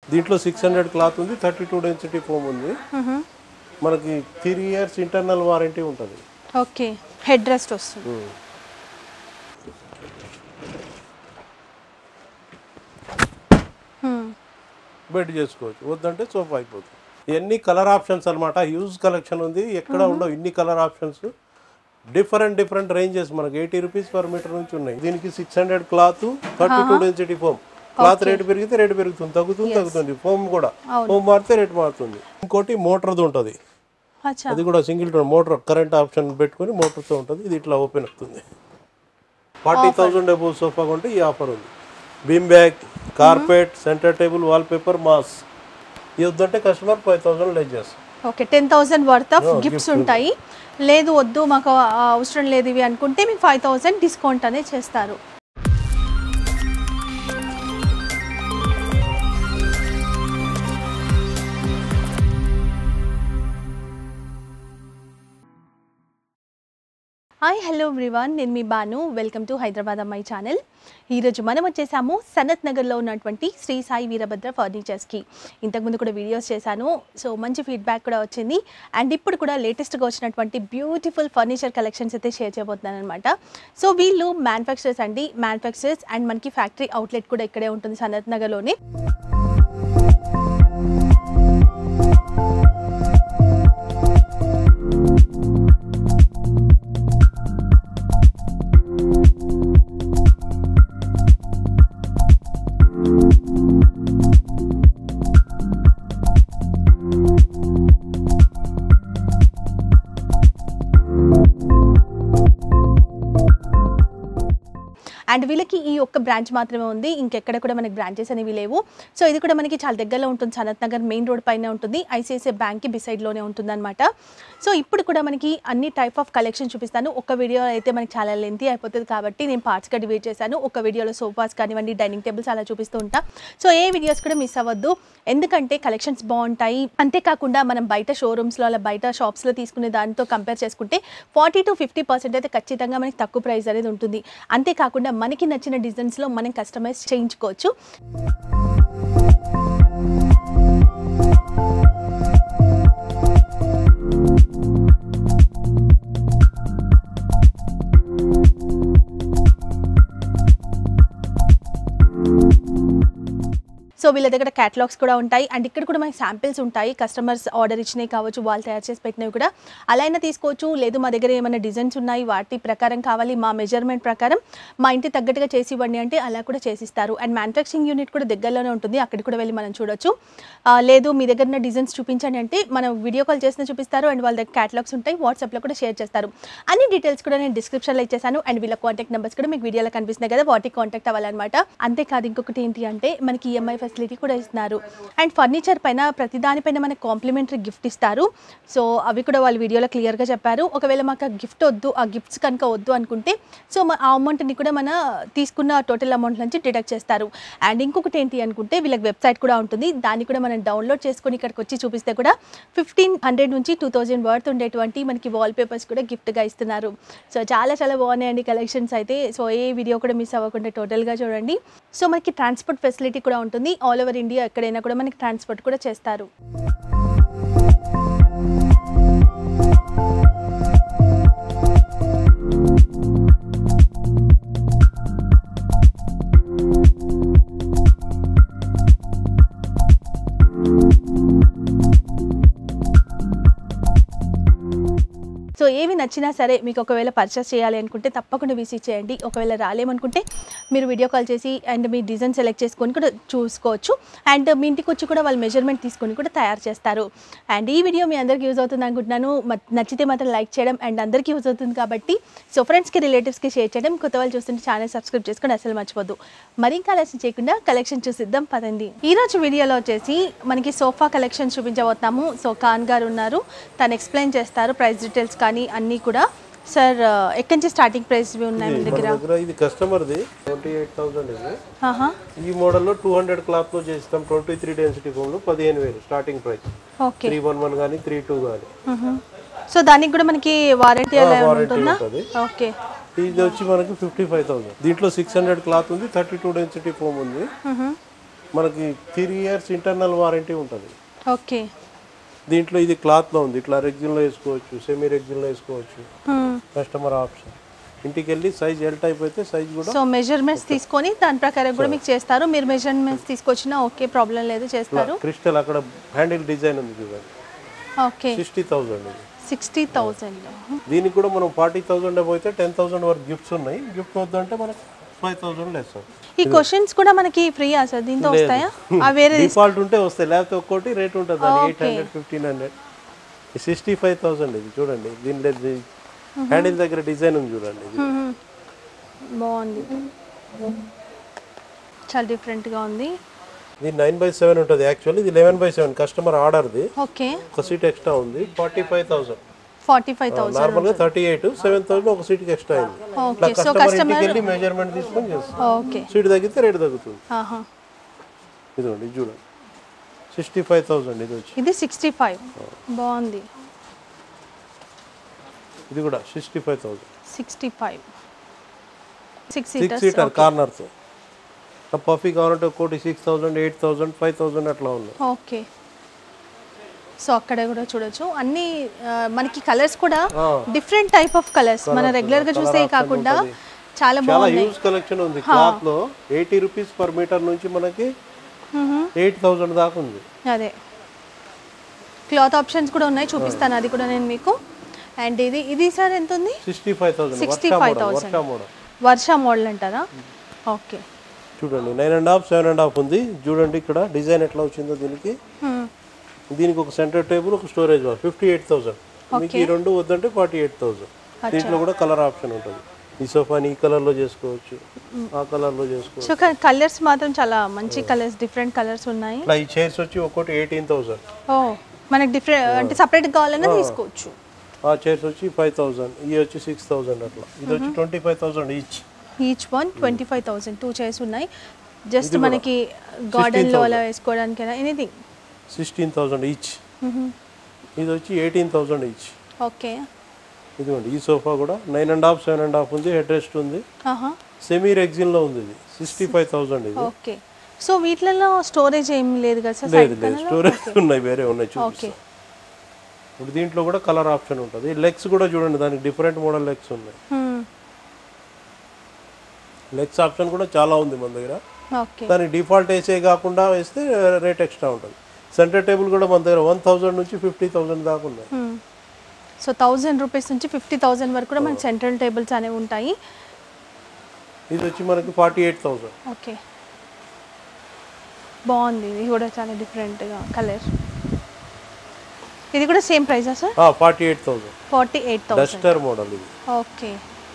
దీంట్లో six hundred cloth ఉంది thirty two density foam ఉంది మనకి త్రీ ఇయర్స్ ఇంటర్నల్ వారంటీ ఉంటుంది ఓకే హెడ్ రెస్ట్ వస్తుంది Hmm. బెడ్ చేసుకోవచ్చు వద్దంటే సోఫా అయిపోతుంది ఇవన్నీ కలర్ ఆప్షన్స్ అన్నమాట హ్యూజ్ కలెక్షన్ ఉంది ఎక్కడ ఉండవు ఇన్ని colour options different different ranges మనకి ఎయిటీ రూపీస్ పర్ మీటర్ నుంచి ఉన్నాయి దీనికి six hundred cloth thirty two density foam cloth rate పెరిగితే రేట్ పెరుగుతుంది తగ్గుతుంది తగ్గుతుంది ఫోమ్ కూడా ఫోమ్ మారితే రేట్ మారుతుంది ఇంకోటి మోటార్ది ఉంటుంది అచ్చా అది కూడా single tone motor current option పెట్టుకొని మోటార్తో ఉంటుంది ఇది ఇట్లా ఓపెన్ అవుతుంది ఫార్టీ థౌసండ్ అబౌవ్ సోఫా కొంటే ఈ ఆఫర్ ఉంది bean bag carpet centre table wallpaper మాస్ ఇది వద్దంటే కస్టమర్ ఫైవ్ థౌసండ్ లెస్ చేస్తాం okay ten thousand worth of gifts ఉంటాయి లేదు వద్దు మాకు ఆ, అవసరం లేదు ఇవి అనుకుంటే మీకు ఫైవ్ థౌసండ్ డిస్కౌంట్ అనేది చేస్తారు హాయ్ హలో ఎవ్రీవన్ నేను మీ బాను వెల్కమ్ టు హైదరాబాద్ అమ్మాయి ఛానల్ ఈరోజు మనం వచ్చేసాము సనత్ నగర్లో ఉన్నటువంటి శ్రీ సాయి వీరభద్ర ఫర్నిచర్స్కి ఇంతకుముందు కూడా వీడియోస్ చేశాను సో మంచి ఫీడ్బ్యాక్ కూడా వచ్చింది అండ్ ఇప్పుడు కూడా లేటెస్ట్గా వచ్చినటువంటి బ్యూటిఫుల్ ఫర్నిచర్ కలెక్షన్స్ అయితే షేర్ చేయబోతున్నాను అనమాట సో వీళ్ళు మ్యానుఫ్యాక్చరర్స్ అండి మ్యానుఫ్యాక్చరర్స్ అండ్ మనకి ఫ్యాక్టరీ అవుట్లెట్ కూడా ఇక్కడే ఉంటుంది సనత్ నగర్లోనే అండ్ వీళ్ళకి ఈ ఒక్క బ్రాంచ్ మాత్రమే ఉంది ఇంకెక్కడ కూడా మనకి బ్రాంచెస్ అనేవి లేవు సో ఇది కూడా మనకి చాలా దగ్గరలో ఉంటుంది సనత్ నగర్ మెయిన్ రోడ్ పైన ఉంటుంది ఐసిఐసిఐ బ్యాంక్కి బిసైడ్లోనే ఉంటుంది అనమాట సో ఇప్పుడు కూడా మనకి అన్ని టైప్ ఆఫ్ కలెక్షన్ చూపిస్తాను ఒక వీడియో అయితే మనకి చాలా లెంతీ అయిపోతుంది కాబట్టి నేను పార్ట్స్గా డివైడ్ చేశాను ఒక వీడియోలో సోఫాస్ కానివ్వండి డైనింగ్ టేబుల్స్ అలా చూపిస్తూ ఉంటా సో ఏ వీడియోస్ కూడా మిస్ అవ్వద్దు ఎందుకంటే కలెక్షన్స్ బాగుంటాయి అంతేకాకుండా మనం బయట షోరూమ్స్లో అలా బయట షాప్స్లో తీసుకునే దానితో కంపేర్ చేసుకుంటే ఫార్టీ టు ఫిఫ్టీ పర్సెంట్ అయితే ఖచ్చితంగా మనకి తక్కువ ప్రైస్ అనేది ఉంటుంది అంతేకాకుండా మనకి నచ్చిన డిజైన్స్లో మనం కస్టమైజ్ చేయించుకోవచ్చు సో వీళ్ళ దగ్గర క్యాటలాగ్స్ కూడా ఉంటాయి అండ్ ఇక్కడ కూడా మనకి శాంపిల్స్ ఉంటాయి కస్టమర్స్ ఆర్డర్ ఇచ్చినవి కావచ్చు వాళ్ళు తయారు చేసి పెట్టినవి కూడా అలా అయినా తీసుకోవచ్చు లేదు మా దగ్గర ఏమైనా డిజైన్స్ ఉన్నాయి వాటి ప్రకారం కావాలి మా మెజర్మెంట్ ప్రకారం మా ఇంటి తగ్గట్టుగా చేసి ఇవ్వండి అంటే అలా కూడా చేసిస్తారు అండ్ మ్యానుఫ్యాక్చరింగ్ యూనిట్ కూడా దగ్గరలోనే ఉంటుంది అక్కడికి కూడా వెళ్ళి మనం చూడొచ్చు ఆ, లేదు మీ దగ్గర ఉన్న డిజైన్స్ చూపించండి అంటే మనం వీడియో కాల్ చేసిన చూపిస్తారు అండ్ వాళ్ళ దగ్గర క్యాటలాగ్స్ ఉంటాయి వాట్సాప్లో కూడా షేర్ చేస్తారు అన్ని డీటెయిల్స్ కూడా నేను డిస్క్రిప్షన్లో ఇచ్చేసాను అండ్ వీళ్ళ కాంటాక్ట్ నెంబర్స్ కూడా మీకు వీడియోలో కనిపిస్తున్నాయి కదా వాటికి కాంటాక్ట్ అవ్వాలన్నమాట అంతేకాదు ఇంకొకటి ఏంటి అంటే మనకి ఈఎంఐ ఫెసిలిటీ కూడా ఇస్తున్నారు అండ్ ఫర్నిచర్ పైన ప్రతి దానిపైన మనకి కాంప్లిమెంటరీ గిఫ్ట్ ఇస్తారు సో అవి కూడా వాళ్ళు వీడియోలో క్లియర్గా చెప్పారు ఒకవేళ మాకు ఆ గిఫ్ట్ వద్దు ఆ గిఫ్ట్స్ కనుక వద్దు అనుకుంటే సో మ- ఆ అమౌంట్ని కూడా మన తీసుకున్న టోటల్ అమౌంట్ నుంచి డిడక్ట్ చేస్తారు అండ్ ఇంకొకటి ఏంటి అనుకుంటే వీళ్ళకి వెబ్సైట్ కూడా ఉంటుంది దాన్ని కూడా మనం డౌన్లోడ్ చేసుకొని ఇక్కడికి వచ్చి చూపిస్తే కూడా ఫిఫ్టీన్ హండ్రెడ్ నుంచి టూ థౌజండ్ వర్త్ ఉండేటువంటి మనకి వాల్ పేపర్స్ కూడా గిఫ్ట్గా ఇస్తున్నారు సో చాలా చాలా బాగున్నాయండి కలెక్షన్స్ అయితే సో ఏ వీడియో కూడా మిస్ అవ్వకుండా టోటల్గా చూడండి సో మనకి ట్రాన్స్పోర్ట్ ఫెసిలిటీ కూడా ఉంటుంది ఆల్ ఓవర్ ఇండియా ఎక్కడైనా కూడా మనకి ట్రాన్స్పోర్ట్ కూడా చేస్తారు సో ఏవి నచ్చినా సరే మీకు ఒకవేళ పర్చేస్ చేయాలి అనుకుంటే తప్పకుండా విజిట్ చేయండి ఒకవేళ రాలేమనుకుంటే మీరు వీడియో కాల్ చేసి అండ్ మీ డిజైన్ సెలెక్ట్ చేసుకొని కూడా చూసుకోవచ్చు అండ్ మీ ఇంటికి వచ్చి కూడా వాళ్ళు మెజర్మెంట్ తీసుకొని కూడా తయారు చేస్తారు అండ్ ఈ వీడియో మీ అందరికీ యూజ్ అవుతుంది అనుకుంటున్నాను మ- నచ్చితే మాత్రం లైక్ చేయడం అండ్ అందరికీ యూజ్ అవుతుంది కాబట్టి సో ఫ్రెండ్స్కి రిలేటివ్స్కి షేర్ చేయడం కొత్త వాళ్ళు చూస్తుంటే ఛానల్ సబ్స్క్రైబ్ చేసుకొని అసలు మర్చిపోద్దు మరి ఇంకా ఆలస్యం చేయకుండా కలెక్షన్ చూసిద్దాం పదండి ఈ రోజు వీడియోలో వచ్చేసి మనకి సోఫా కలెక్షన్ చూపించబోతున్నాము సో ఖాన్ గారు ఉన్నారు తను ఎక్స్ప్లెయిన్ చేస్తారు ప్రైస్ డీటెయిల్స్ కానీ అన్నీ కూడా సార్ ఎక్కడి నుంచి స్టార్టింగ్ ప్రైస్ ఉన్నాయి మీ మన దగ్గర దగ్గర ఇది కస్టమర్ది ట్వంటీ ఎయిట్ థౌసండ్ ఇది ఆహా ఈ మోడల్లో టూ హండ్రెడ్ క్లాత్ లో చేస్తాం ట్వంటీ త్రీ డెన్సిటీ ఫోన్ లో పదిహేను వేలు starting price okay three one one కానీ త్రీ టూ కానీ సో దానికి కూడా మనకి వారంటీ అలా ఏమైనా వారంటీ ఉంటుందా ఉంటుంది ఓకే ఇది వచ్చి మనకి ఫిఫ్టీ ఫైవ్ థౌసండ్ దీంట్లో సిక్స్ హండ్రెడ్ క్లాత్ ఉంది థర్టీ టూ డెన్సిటీ ఫోమ్ ఉంది మనకి త్రీ ఇయర్స్ ఇంటర్నల్ వారంటీ ఉంటుంది ఓకే దీంట్లో ఇది క్లాత్లో ఉంది ఇట్లా రెగ్జిన్లో వేసుకోవచ్చు సెమీ రెగ్జిన్లో వేసుకోవచ్చు హ్మ్. కస్టమర్ ఆప్షన్ ఇంటికి వెళ్ళి సైజ్ ఎల్ టైప్ అయితే సైజ్ కూడా సో మెజర్మెంట్స్ తీసుకొని దాని ప్రకారం కూడా మీకు చేస్తారు మీరు మెజర్మెంట్స్ తీసుకొచ్చినా ఓకే ప్రాబ్లం లేదు చేస్తారు క్రిస్టల్ అక్కడ హ్యాండిల్ డిజైన్ ఉంది చూడండి ఓకే సిక్స్టీ థౌజండ్ ఇది సిక్స్టీ థౌజండ్ దీనికి కూడా మనం ఫార్టీ థౌజండ్ పోతే టెన్ థౌసండ్ వరకు గిఫ్ట్స్ ఉన్నాయి గిఫ్ట్ వద్దంటే మనకు ఫైవ్ థౌసండ్ లెస్ ఈ క్వశ్చన్స్ కూడా మనకి ఫ్రీయా సార్ దీంతో వస్తాయా ఆ వేరే డిఫాల్ట్ ఉంటే వస్తాయి లేకపోతే ఒక్కోటి రేట్ ఉంటుంది దాని eight hundred fifteen hundred sixty five thousand ఇది చూడండి దీని హ్యాండిల్ దగ్గర డిజైన్ ఉంది చూడండి ఇది మ్మ్. బాగుంది చాలా డిఫరెంట్గా ఉంది ఇది నైన్ బై సెవెన్ ఉంటుంది యాక్చువల్లీ ఇది లెవెన్ బై సెవెన్ కస్టమర్ ఆర్డర్ది ఓకే ఒక సీట్ ఎక్స్ట్రా ఉంది forty five thousand forty five thousand నార్మల్గా థర్టీ ఎయిట్ సెవెన్ థౌసండ్ ఒక సీట్కి ఎక్స్ట్రా అయింది ఇట్లా ఓకే సో కస్టమర్ ఇంటికి కస్టమర్ వెళ్ళి మెజర్మెంట్ తీసుకొని చేస్తాం ఓకే సీట్ తగ్గితే రేట్ తగ్గుతుంది ఆహా ఇదిగోండి ఇది చూడండి సిక్స్టీ ఫైవ్ థౌసండ్ ఇది వచ్చి ఇది సిక్స్టీ ఫైవ్ బాగుంది ఇది కూడా sixty five thousand sixty five six six seaters seater కార్నర్తో పఫీ కావాలంటే ఒక్కోటి six thousand eight thousand five thousand అట్లా ఉన్నాయి ఓకే సో అక్కడ కూడా చూడొచ్చు అన్ని ఆ, మనకి కలర్స్ కూడా డిఫరెంట్ టైప్ ఆఫ్ కలర్స్ మన రెగ్యులర్ గా చూసే కాకుండా చాలా చాలా బాగున్నాయి యూజ్ కలెక్షన్ ఉంది క్లాత్ లో ఎయిటీ రూపీస్ పర్ మీటర్ నుంచి మనకి ఎయిట్ థౌసండ్ దాకా ఉంది అదే క్లాత్ ఆప్షన్స్ కూడా ఉన్నాయి చూపిస్తాను అది కూడా నేను మీకు అండ్ ఇది ఇది సార్ ఎంత ఉంది sixty five thousand sixty Varsha five model thousand Varsha model Varsha model అంటారా ఓకే చూడండి nine and half seven and half ఉంది చూడండి ఇక్కడ డిజైన్ ఎట్లా వచ్చిందో దీనికి దీనికి ఒక సెంటర్ టేబుల్ ఒక స్టోరేజ్ ఫిఫ్టీ ఎయిట్ థౌసండ్ మీకు ఈ రెండు వద్దంటే ఫార్టీ ఎయిట్ థౌసండ్ దీంట్లో కూడా కలర్ ఆప్షన్ ఉంటుంది ఈ సోఫాని ఈ కలర్లో చేసుకోవచ్చు ఆ కలర్లో చేసుకోవచ్చు సో కలర్స్ మాత్రం చాలా మంచి కలర్స్ డిఫరెంట్ కలర్స్ ఉన్నాయి ఇట్లా ఈ చైర్స్ వచ్చి ఒక్కోటి ఎయిటీన్ థౌసండ్ ఓ మనకి డిఫరెంట్ అంటే సపరేట్ కావాలన్నా తీసుకోవచ్చు ఆ చైర్స్ వచ్చి ఫైవ్ థౌసండ్ ఇవి వచ్చి సిక్స్ థౌసండ్ అట్లా ఇది వచ్చి twenty five thousand each each one twenty five thousand two chairs ఉన్నాయి జస్ట్ మనకి గార్డెన్లో అలా వేసుకోవడానికి ఎనీథింగ్ సిక్స్టీన్ థౌసండ్ ఈచ్ ఇది వచ్చి ఎయిటీన్ థౌసండ్ ఈచ్ ఓకే ఇదిగోండి ఈ సోఫా కూడా nine and half seven and half ఉంది హెడ్ రెస్ట్ ఉంది ఆహా సెమీ రెగ్జిన్లో ఉంది ఇది సిక్స్టీ ఫైవ్ థౌసండ్ ఇది ఓకే సో వీటిలలో స్టోరేజ్ ఏం లేదు కదా సార్ లేదు లేదు స్టోరేజ్ ఉన్నాయి వేరే ఉన్నాయి ఓకే చూపిస్తా ఇప్పుడు దీంట్లో కూడా కలర్ ఆప్షన్ ఉంటుంది లెగ్స్ కూడా చూడండి దానికి డిఫరెంట్ మోడల్ లెగ్స్ ఉన్నాయి లెగ్స్ ఆప్షన్ కూడా చాలా ఉంది మన దగ్గర ఓకే దానికి డిఫాల్ట్ వేసే కాకుండా వేస్తే రేట్ ఎక్స్ట్రా ఉంటుంది సెంటర్ టేబుల్ కూడా మన దగ్గర వన్ థౌజండ్ నుంచి ఫిఫ్టీ థౌసండ్ దాకా ఉన్నాయి సో థౌజండ్ రూపీస్ నుంచి ఫిఫ్టీ థౌజండ్ వరకు కూడా మనకి సెంట్రల్ టేబుల్స్ అనేవి ఉంటాయి ఇది వచ్చి మనకి ఫార్టీ ఎయిట్ థౌసండ్ ఓకే బాగుంది ఇది కూడా చాలా డిఫరెంట్గా కలర్ ఇది కూడా సేమ్ ప్రైజా sir forty eight thousand forty eight thousand duster model ఇది okay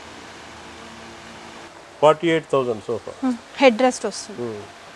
forty eight thousand sofa headrest వస్తుంది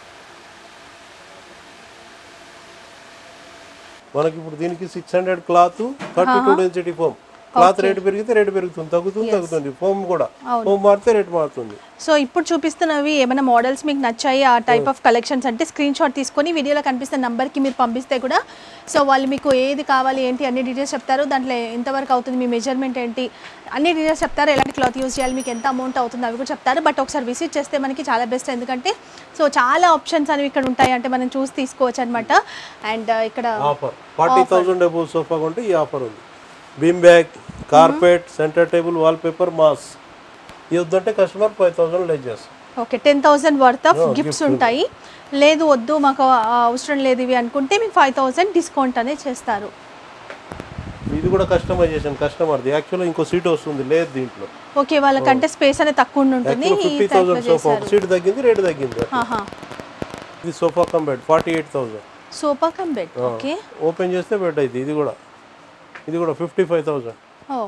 మనకి ఇప్పుడు దీనికి six hundred cloth thirty two density foam cloth rate పెరిగితే రేట్ పెరుగుతుంది తగ్గుతుంది తగ్గుతుంది ఫోమ్ కూడా ఫోమ్ మారితే రేట్ మారుతుంది సో ఇప్పుడు చూపిస్తున్నవి ఏమైనా మోడల్స్ మీకు నచ్చాయి ఆ టైప్ ఆఫ్ కలెక్షన్స్ అంటే స్క్రీన్ షాట్ తీసుకొని వీడియోలో కనిపిస్తున్న నంబర్కి మీరు పంపిస్తే కూడా సో వాళ్ళు మీకు ఏది కావాలి ఏంటి అన్ని డీటెయిల్స్ చెప్తారు దాంట్లో ఎంతవరకు అవుతుంది మీ మెజర్మెంట్ ఏంటి అన్ని డీటెయిల్స్ చెప్తారు ఎలాంటి క్లాత్ యూజ్ చేయాలి మీకు ఎంత అమౌంట్ అవుతుంది అవి కూడా చెప్తారు బట్ ఒకసారి విజిట్ చేస్తే మనకి చాలా బెస్ట్ ఎందుకంటే సో చాలా ఆప్షన్స్ అనేవి ఇక్కడ ఉంటాయి అంటే మనం చూసి తీసుకోవచ్చు అనమాట అండ్ ఇక్కడ offer forty thousand above sofa కొంటే ఈ ఆఫర్ ఉంది bean bag carpet centre table wallpaper మాస్ ఇది వద్దంటే కస్టమర్ ఫైవ్ థౌసండ్ లెస్ చేస్తాం okay ten thousand worth of gifts ఉంటాయి లేదు వద్దు మాకు ఆ అవసరం లేదు ఇవి అనుకుంటే మీకు ఫైవ్ థౌసండ్ డిస్కౌంట్ అనేది చేస్తారు ఇది కూడా కస్టమైజేషన్ కస్టమర్ది యాక్చువల్గా ఇంకో సీట్ వస్తుంది లేదు దీంట్లో ఓకే వాళ్ళకంటే స్పేస్ అనేది తక్కువ ఉండి ఉంటుంది యాక్చువల్ ఈ ఫిఫ్టీ type లో థౌసండ్ సోఫా ఒక చేశారు సీట్ తగ్గింది రేట్ తగ్గింది ఆహా ఇది sofa cum bed forty eight thousand sofa cum bed okay open చేస్తే బెడ్ అయితే ఇది కూడా ఇది కూడా ఫిఫ్టీ ఫైవ్ థౌసండ్ ఓ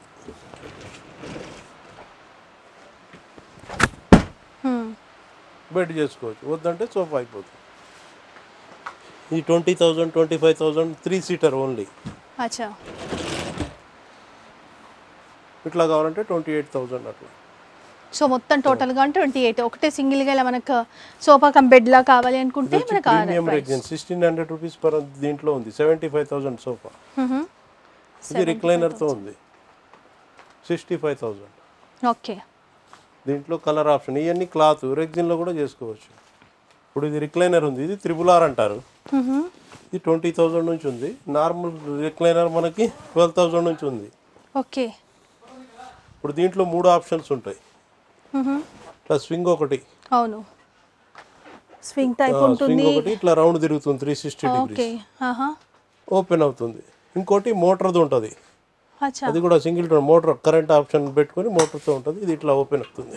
బెడ్ చేసుకోవచ్చు వద్దంటే సోఫా అయిపోతుంది ఇది twenty thousand twenty five thousand three seater only అచ్చా ఇట్లా కావాలంటే ట్వంటీ ఎయిట్ థౌజండ్ అట్లా సో మొత్తం టోటల్గా అంటే ట్వంటీ ఎయిట్ ఒకటే సింగిల్గా ఇలా మనకు సోఫా కమ్ బెడ్లా కావాలి అనుకుంటే మనకు premium rexine sixteen hundred rupees per దీంట్లో ఉంది సెవెంటీ ఫైవ్ థౌజండ్ సోఫా ఇది రిక్లైనర్తో ఉంది సిక్స్టీ ఫైవ్ థౌజండ్ ఓకే దీంట్లో కలర్ ఆప్షన్ ఇవన్నీ క్లాత్ రెగ్జిన్లో కూడా చేసుకోవచ్చు ఇప్పుడు ఇది రిక్లైనర్ ఉంది ఇది త్రిబుల్ ఆర్ అంటారు మ్మ్. ఇది ట్వంటీ థౌజండ్ నుంచి ఉంది నార్మల్ రిక్లైనర్ మనకి ట్వెల్వ్ థౌజండ్ నుంచి ఉంది ఓకే ఇప్పుడు దీంట్లో మూడు ఆప్షన్స్ ఉంటాయి మ్మ్. ఇట్లా స్వింగ్ ఒకటి అవును స్వింగ్ టైప్ స్వింగ్ ఉంటుంది ఒకటి ఇట్లా రౌండ్ తిరుగుతుంది త్రీ సిక్స్టీ ఓకే డిగ్రీస్ ఆహా ఓపెన్ అవుతుంది ఇంకోటి మోటార్ది ఉంటుంది అచ్చా అది కూడా single tone motor current option పెట్టుకొని మోటార్తో ఉంటుంది ఇది ఇట్లా ఓపెన్ అవుతుంది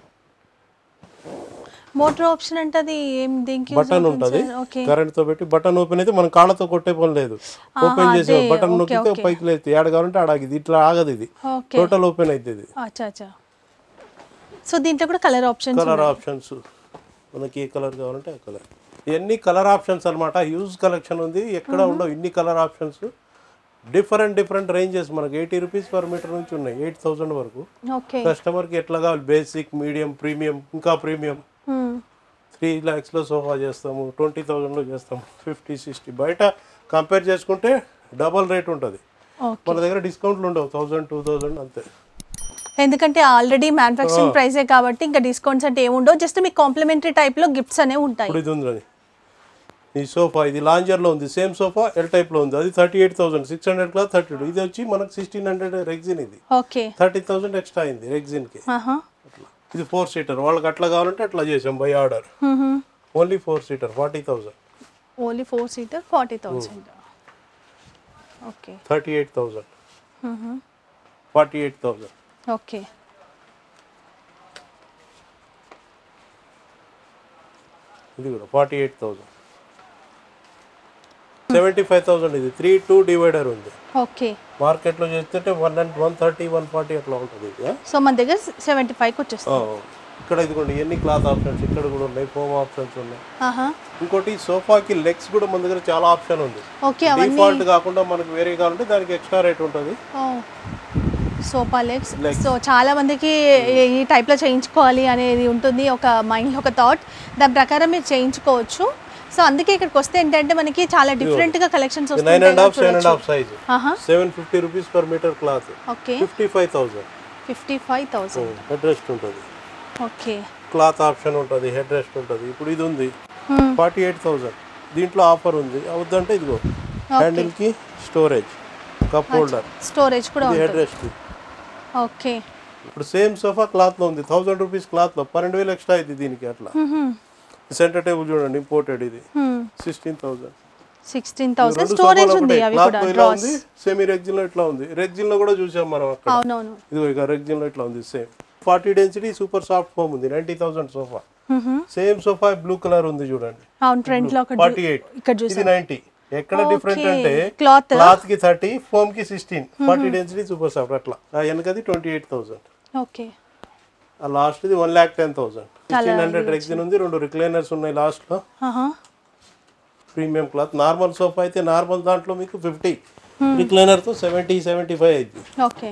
మోటార్ ఆప్షన్ అంటే అది ఏం దీనికి use బటన్ అవుతుంది ఉంటుంది సార్? ఓకే కరెంట్ తో పెట్టి బటన్ ఓపెన్ అయితే మనం కాళ్ళతో కొట్టే పని లేదు ఓపెన్ చేసే అదే, బటన్ ఓకే, నొక్కితే ఓకే. పైకి లేదు ఏడ కావాలంటే ఆడాగిది ఇట్లా ఆగదు ఇది ఓకే టోటల్ ఓపెన్ అవుతుంది అచ్చా అచ్చా సో దీంట్లో కూడా కలర్ ఆప్షన్స్ కలర్ ఆప్షన్స్ మనకి ఏ కలర్ కావాలంటే ఆ కలర్ ఇవన్నీ కలర్ ఆప్షన్స్ అన్నమాట హ్యూజ్ కలెక్షన్ ఉంది ఎక్కడ ఉండవు ఇన్ని colour options different different ranges మనకి ఎయిటీ రూపీస్ పర్ మీటర్ నుంచి ఉన్నాయి ఎయిట్ థౌసండ్ వరకు ఓకే కస్టమర్కి ఎట్లా కావాలి బేసిక్ మీడియం ప్రీమియం ఇంకా ప్రీమియం త్రీ ల్యాక్స్లో సోఫా చేస్తాము ట్వంటీ థౌజండ్లో చేస్తాము ఫిఫ్టీ సిక్స్టీ బయట కంపేర్ చేసుకుంటే డబల్ రేట్ ఉంటుంది ఓకే మన దగ్గర డిస్కౌంట్లు ఉండవు థౌజండ్ టూ థౌజండ్ అంతే ఎందుకంటే ఆల్రెడీ మ్యానుఫ్యాక్చరింగ్ ప్రైసే కాబట్టి ఇంకా డిస్కౌంట్స్ అంటే ఏముండవు జస్ట్ మీకు కాంప్లిమెంటరీ టైప్లో గిఫ్ట్స్ అనేవి ఉంటాయి ఇప్పుడు ఇది ఉంది ఈ సోఫా ఇది లాంజర్లో ఉంది సేమ్ సోఫా ఎల్ టైప్లో ఉంది అది thirty eight thousand six hundred class thirty two ఇది వచ్చి మనకు సిక్స్టీన్ హండ్రెడ్ రెగ్జిన్ ఇది ఓకే థర్టీ థౌసండ్ ఎక్స్ట్రా అయింది రెగ్జిన్కి ఆహా అట్లా ఇది ఫోర్ సీటర్ వాళ్ళకి అట్లా కావాలంటే అట్లా చేసాం by order only four seater forty thousand only four seater forty thousand okay thirty eight thousand forty eight thousand okay ఇది కూడా forty eight thousand seventy five thousand ఇది త్రీ టూ డివైడర్ ఉంది okay మార్కెట్లో చేస్తుంటే one and one thirty one forty అట్లా ఉంటుంది ఇది ఆ? సో మన దగ్గర సెవెంటీ ఫైవ్కి వచ్చేస్తుంది ఆ, ఇక్కడ ఇదిగోండి ఎన్ని క్లాత్ ఆప్షన్స్ ఇక్కడ కూడా ఉన్నాయి ఫోమ్ ఆప్షన్స్ ఉన్నాయి ఆహా ఇంకోటి సోఫాకి లెగ్స్ కూడా మన దగ్గర చాలా ఆప్షన్ ఉంది ఓకే అవన్నీ డిఫాల్ట్ కాకుండా మనకు వేరే కావాలంటే దానికి ఎక్స్ట్రా రేట్ ఉంటుంది సోఫా లెగ్స్ సో చాలా మందికి ఈ- ఈ టైప్లో చేయించుకోవాలి అనేది ఉంటుంది ఒక మైండ్లో ఒక థాట్ దాని ప్రకారం మీరు చేయించుకోవచ్చు సో అందుకే ఇక్కడికి వస్తే ఏంటంటే మనకి చాలా డిఫరెంట్గా collections nine and half seven and వస్తుంటాయి హాఫ్ సైజ్ ఆహా seven fifty rupees per metre cloth okay fifty five thousand fifty five thousand headrest ఉంటుంది ఓకే క్లాత్ ఆప్షన్ ఉంటుంది హెడ్ రెస్ట్ ఉంటుంది ఇప్పుడు ఇది ఉంది Hmm. ఫార్టీ ఎయిట్ థౌసండ్ దీంట్లో offer ఉంది అవుద్దంటే ఇదిగో హ్యాండిల్కి స్టోరేజ్ కప్ హోల్డర్ స్టోరేజ్ కూడా ఇది హెడ్ ఉంటుంది రెస్ట్ ఓకే ఇప్పుడు సేమ్ సోఫా క్లాత్లో ఉంది థౌసండ్ రూపీస్ క్లాత్లో పన్నెండు వేలు ఎక్స్ట్రా అయింది దీనికి అట్లా సెంటర్ టేబుల్ చూడండి ఇంపోర్టెడ్ ఇది sixteen thousand sixteen thousand storage ఉంది అవి కూడా క్లాత్ ఇలా డ్రాస్ ఉంది సెమీ రెగ్జిన్ లో ఇట్లా ఉంది రెగ్జిన్ లో కూడా చూసాం మనం అక్కడ అవునవును ఇదిగో ఇక రెగ్జిన్ లో ఇట్లా ఉంది same forty density super soft foam ఉంది ninety thousand sofa hmm. Same sofa blue colour ఉంది చూడండి అవును ఫ్రంట్ లో ఒకటి ఫార్టీ ఎయిట్ ఇక్కడ ఇది చూసాను నైన్టీ ఎక్కడ డిఫరెంట్ Okay. అంటే Cloth. క్లాత్ కి థర్టీ ఫోమ్ కి sixteen forty density super soft అట్లా ఆ వెనకది ట్వంటీ ఎయిట్ థౌసండ్ ఓకే ఆ లాస్ట్ ఇది one lakh ten thousand sixteen hundred rexine ఉంది రెండు రిక్లైనర్స్ ఉన్నాయి లాస్ట్ లో ఆహా ప్రీమియం క్లాత్ నార్మల్ సోఫా అయితే నార్మల్ దాంట్లో మీకు ఫిఫ్టీ రిక్లైనర్ తో సెవెంటీ సెవెంటీ ఫైవ్ అయింది ఓకే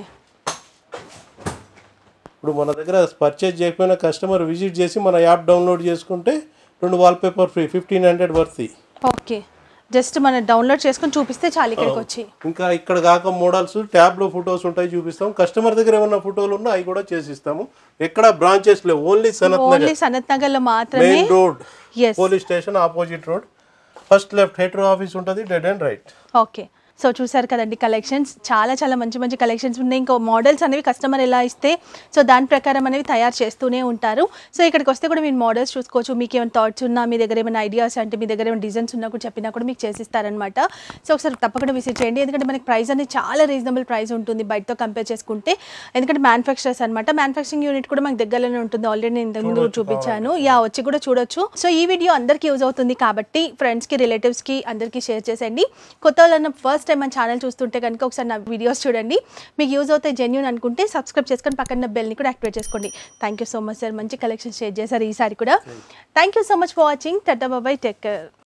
ఇప్పుడు మన దగ్గర పర్చేజ్ చేయకపోయిన కస్టమర్ విజిట్ చేసి మన యాప్ డౌన్లోడ్ చేసుకుంటే రెండు వాల్పేపర్ ఫ్రీ ఫిఫ్టీన్ హండ్రెడ్ వర్తి ఓకే జస్ట్ మనం డౌన్లోడ్ చేసుకొని చూపిస్తే చాలు ఇక్కడికి వచ్చి ఇంకా ఇక్కడ కాక మోడల్స్ ట్యాబ్లో ఫొటోస్ ఉంటాయి చూపిస్తాం కస్టమర్ దగ్గర ఏమన్నా ఫోటోలు ఉన్నా అవి కూడా చేసిస్తాము ఎక్కడ బ్రాంచెస్ లేవు ఓన్లీ సనత్ నగర్ ఓన్లీ సనత్ నగర్ లో మాత్రమే మెయిన్ రోడ్ ఎస్ police station opposite road first left హెటర్ ఆఫీస్ ఉంటుంది dead end right okay so చూసారు కదండి కలెక్షన్స్ చాలా చాలా మంచి మంచి కలెక్షన్స్ ఉన్నాయి ఇంకో మోడల్స్ అనేవి కస్టమర్ ఎలా ఇస్తే సో దాని ప్రకారం అనేవి తయారు చేస్తూనే ఉంటారు సో ఇక్కడికి వస్తే కూడా మీరు మోడల్స్ చూసుకోవచ్చు మీకు ఏమైనా థాట్స్ ఉన్నా మీ దగ్గర ఏమైనా ఐడియాస్ అంటే మీ దగ్గర ఏమైనా డిజైన్స్ ఉన్నా కూడా చెప్పినా కూడా మీకు చేసిస్తారనమాట సో ఒకసారి తప్పకుండా విజిట్ చేయండి ఎందుకంటే మనకి ప్రైస్ అనేది చాలా రీజనబుల్ ప్రైస్ ఉంటుంది బయటతో కంపేర్ చేసుకుంటే ఎందుకంటే మ్యానుఫ్యాక్చరర్స్ అనమాట మ్యానుఫ్యాక్చరింగ్ యూనిట్ కూడా మనకి దగ్గరలోనే ఉంటుంది ఆల్రెడీ నేను ఇంతకు ముందు చూపించాను యా వచ్చి కూడా చూడొచ్చు సో ఈ వీడియో అందరికీ యూజ్ అవుతుంది కాబట్టి ఫ్రెండ్స్కి రిలేటివ్స్కి అందరికీ షేర్ చేసేయండి కొత్త వాళ్ళన్న ఫస్ట్ టైం మన ఛానల్ చూస్తుంటే కనుక ఒకసారి నా వీడియోస్ చూడండి మీకు యూజ్ అవుతాయి జెన్యున్ అనుకుంటే సబ్స్క్రైబ్ చేసుకొని పక్కన బెల్ని కూడా యాక్టివేట్ చేసుకోండి thank you so much sir మంచి కలెక్షన్ షేర్ చేశారు ఈసారి కూడా thank you so much for watching tata బాబాయ్ టేక్ కేర్